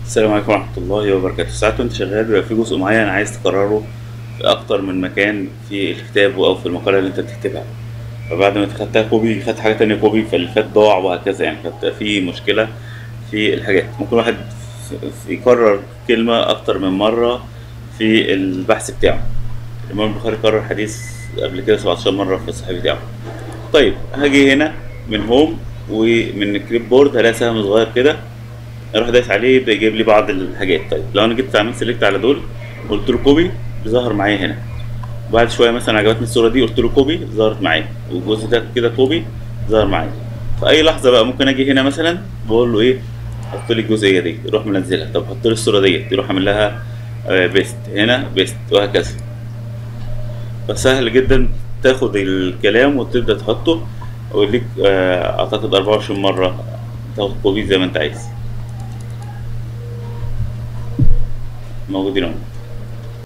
السلام عليكم ورحمة الله وبركاته ساعات وانت شغال بيبقى في جزء معين عايز تكرره في أكتر من مكان في الكتاب أو في المقالة اللي انت بتكتبها فبعد ما خدتها كوبي خدت حاجة تانية كوبي فاللي فات ضاع وهكذا يعني فبتبقى في مشكلة في الحاجات ممكن واحد ف- يكرر كلمة أكتر من مرة في البحث بتاعه الإمام البخاري كرر حديث قبل كده 17 مرة في الصحيح بتاعه طيب هاجي هنا من هوم ومن الكليب بورد هلاقي سهم صغير كده اروح دايس عليه يبدا يجيب لي بعض الحاجات طيب لو انا جيت عملت سيلكت على دول قلت له كوبي ظهر معايا هنا بعد شويه مثلا عجبتني الصوره دي قلت له كوبي ظهرت معايا والجزء ده كده كوبي ظهر معايا في اي لحظه بقى ممكن اجي هنا مثلا بقول له ايه حط لي الجزئيه دي يروح منزلها طب حط لي الصوره ديت يروح عامل لها بيست هنا بيست وهكذا فسهل جدا تاخد الكلام وتبدا تحطه وليك آه، اعتقد 24 مره تاخد كوبي زي ما انت عايز موجودين اهو